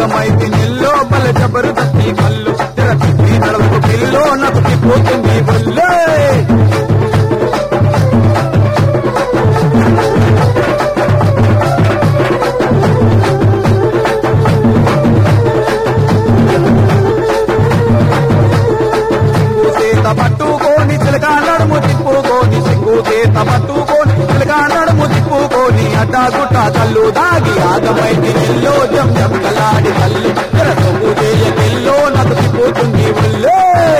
ఆగమైతే నిల్లో బల జబరుదస్తి కళ్ళు తెర తిప్పి నడవకు పిల్లో నాకు తిప్పుతుంది ఒళ్ళే సిగ్గు చేత పట్టుకోని చిలక నడుము తిప్పుకోని సిగ్గు చేత పట్టుకోని చిలక నడుము తిప్పుకోని అడ్డా గుట్ట కళ్ళు దాగి ఆగమైతే నిల్లో జం జం కలాడి కళ్ళు తెర సొమ్ము చేయ పిల్లో నాకు తిప్పుతుంది ఒళ్ళే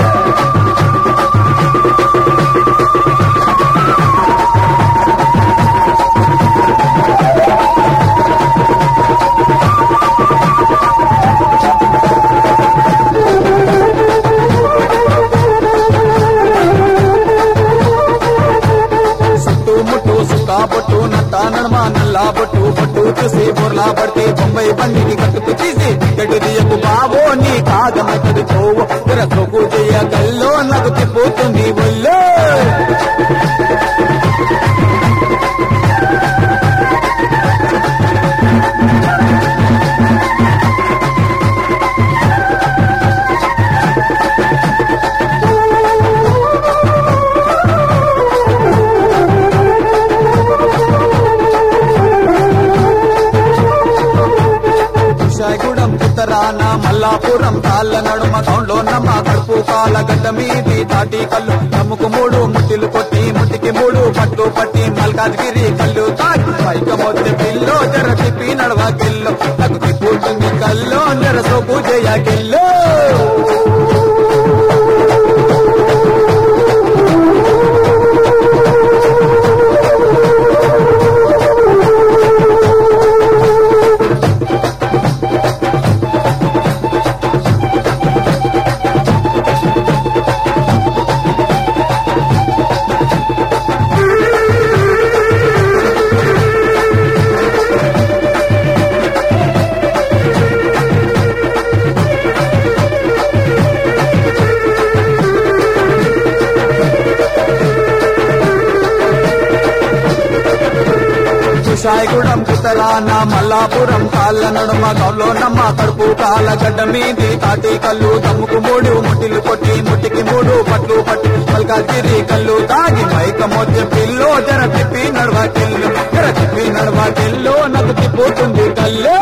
సుట్టు ముట్టు సుక్కా బొట్టు నట్ట నడమ నల్లా బొట్టు బొట్టు చూసి బొర్లా పడితే బొంబాయి బండిని కట్టుకు తీసి గడ్డు తీయకు బావో నీ కాగమతడు పోవు తెర సొగు చేయ కల్లో నాకు తిప్పుతుంది ఒళ్ళే విశాఖగూడెం ఉత్తరాన మల్లాపురం తాళ్ళ నడుమ కౌండ్లో నమ్మ కడుపు కాల గడ్డ మీది తాటి కళ్ళు నమ్ముకు మూడు ముట్టిలు కొట్టి ముట్టికి మూడు పట్టు పట్టి మల్కాజ్గిరి కళ్ళు తాకి పైక మొత్తం పిల్లో జర తిప్పి నడవ కిల్లో నాకు తిప్పుతుంది కల్లో జర సోపు చేయ కిల్లో విశాఖగూడెం ఉత్తరాన మల్లాపురం కాళ్ళ నడుమ కౌలో నమ్మ కడుపు కాల గడ్డ మీది తాటి కళ్ళు తమ్ముకు మూడు ముట్టిలు కొట్టి ముట్టికి మూడు పట్లు పట్టి మల్కాజిరి కళ్ళు తాగి మైక మొత్తం పిల్లో జర తిప్పి నడవ కిల్లు జర తిప్పి నడవ కిల్లు నాకు తిప్పుతుంది కల్లో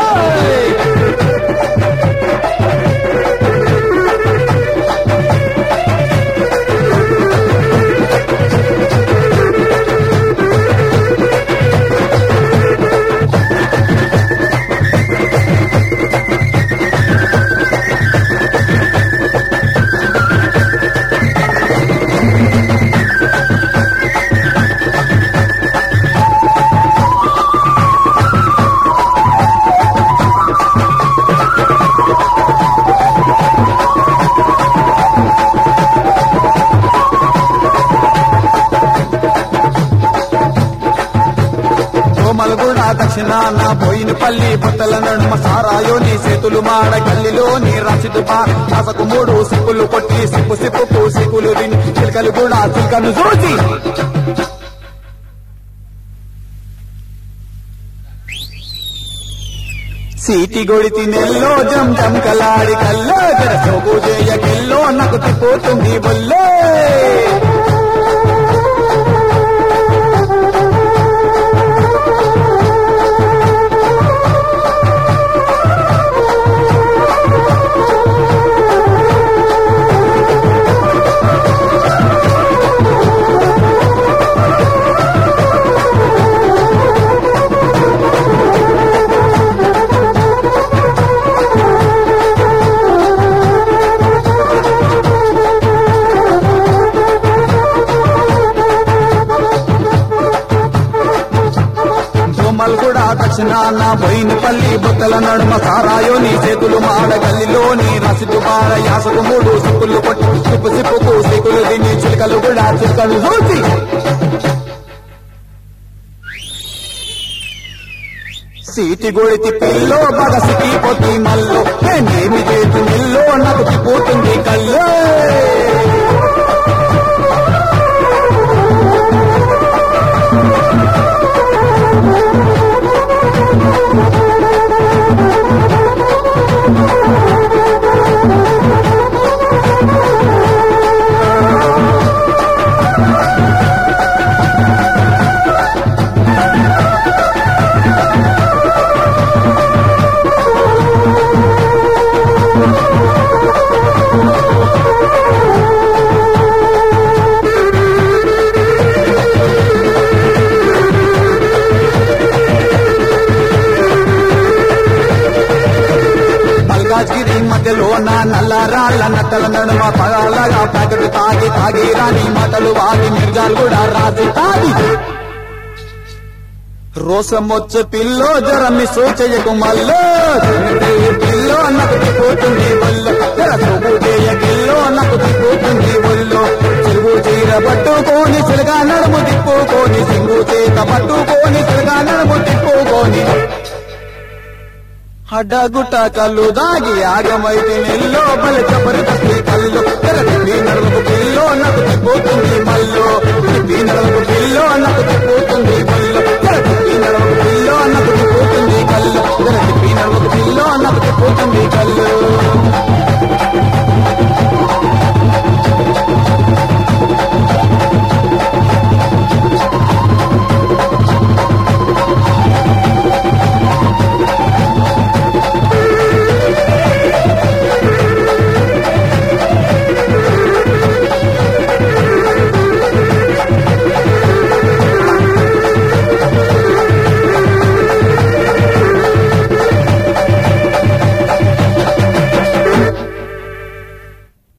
కోమలగూడ దక్షిణాన పోయినపల్లి బుట్టల నడుమ సారాయోని చేతులు మాడ గల్లిలోని రసిదు కాసకు మూడు సిప్పులు కొట్టి సిప్పు సిప్పుకు సిక్కులు తిని చిలకలు కూడా చిలకను చూసి సీటి గొడితి నెల్లో జం జం కలాడి కల్లో జర సోగు చేయ కెల్లో నాకు తిప్పుతుంది బొల్లే కోమల్గూడ దక్షిణాన బోయినపల్లి బుట్టల నడుమ సారాయోని చేతులు మాడ గల్లిలోని రసిదు బార యాసకు మూడు సిప్పులు కొట్టి సిప్పు సిప్పుకు సిక్కులు తిని చిలకలు కూడా చిలకలు చూసి సీటి గొడితి పిల్లో బగసికి పొత్తి మల్లో నేనేమి చేతు నిల్లో నాకు తిప్పుతుంది కల్లో మంటల నడుమ పగాలగా ప్యాకెట్ తాగి తాగి రాని మాటలు వాగి మిర్గాలు కూడా రాసి తాగి రోసమొచ్చ పిల్లో జరమి సూచయకు మల్లో పిల్లో నాకు తిప్పుతుంది ఒళ్ళు జర సొమ్ము చేయ కిల్లో నాకు తిప్పుతుంది ఒళ్ళు చెరువు చీర పట్టుకొని సిరగా నడుము తిప్పుకొని సింగు చేత పట్టుకొని సిరగా నడుము తిప్పుకొని అడ్డగుట్ట కళ్ళు దాగి ఆగమైతే నెల్లో బలి చపరి తప్పి కళ్ళు తెరటి నడుముకు పిల్లో నాకు తిప్పుతుంది మల్లో తిప్పి నడుముకు పిల్లో నాకు తిప్పుతుంది మల్లో తెరటి నడుముకు పిల్లో నాకు తిప్పుతుంది కళ్ళు తెరటి నడుముకు పిల్లో నాకు తిప్పుతుంది కళ్ళు